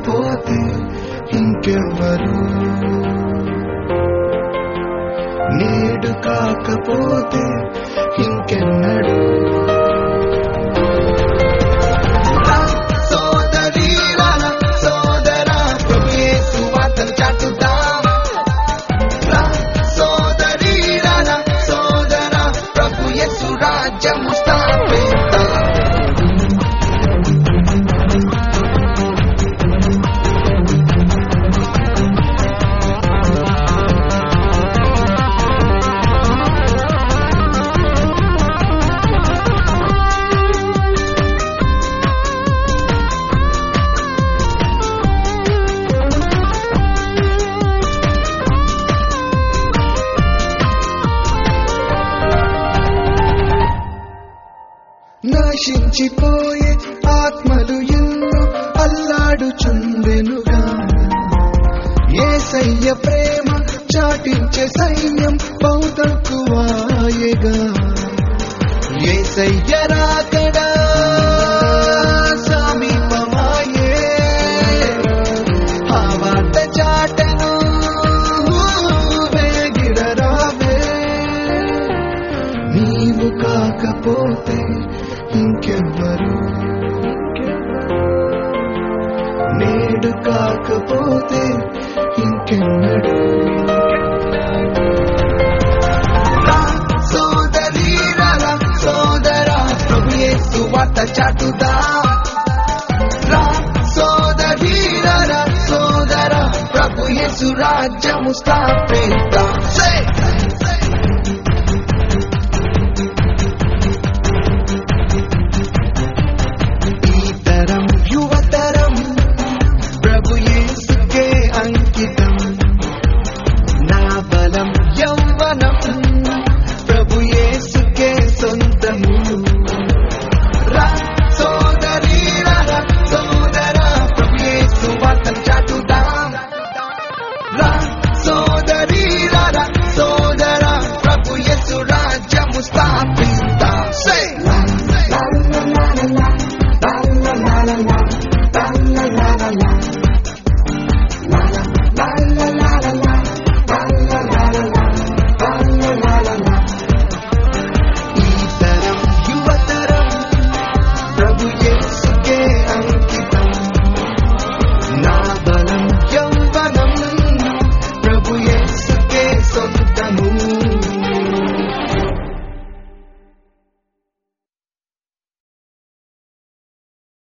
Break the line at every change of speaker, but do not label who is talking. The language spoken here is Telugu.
కాకపోతే ఇంకెవ్వరు నేడు కాకపోతే ఇంకెన్నడు రా సోదరి రా సోదరా ప్రభు యేసు వార్తలు చాటుదాం రా సోదరి రా సోదరా ప్రభు యేసు రాజ్యము స్థాపిద్దాం నశించిపోయే ఆత్మలు ఎన్నో అల్లాడుచుండెనుగా ఏసయ్య ప్రేమ చాటించే సైన్యం బౌతక్కువాయగా ఏసయ్య రాకడా సమీపమాయే ఆ వార్త చాటను వేగిరరావే నీవు కాకపోతే ఇంకెవ్వరు నేడు కాకపోతే ఇంకెన్నడు రా సోదరి రా సోదరా ప్రభు యేసు వార్త చాటుదా రా సోదరి రా సోదరా ప్రభు యేసు రాజ్యము స్థాపిద్దాం Say!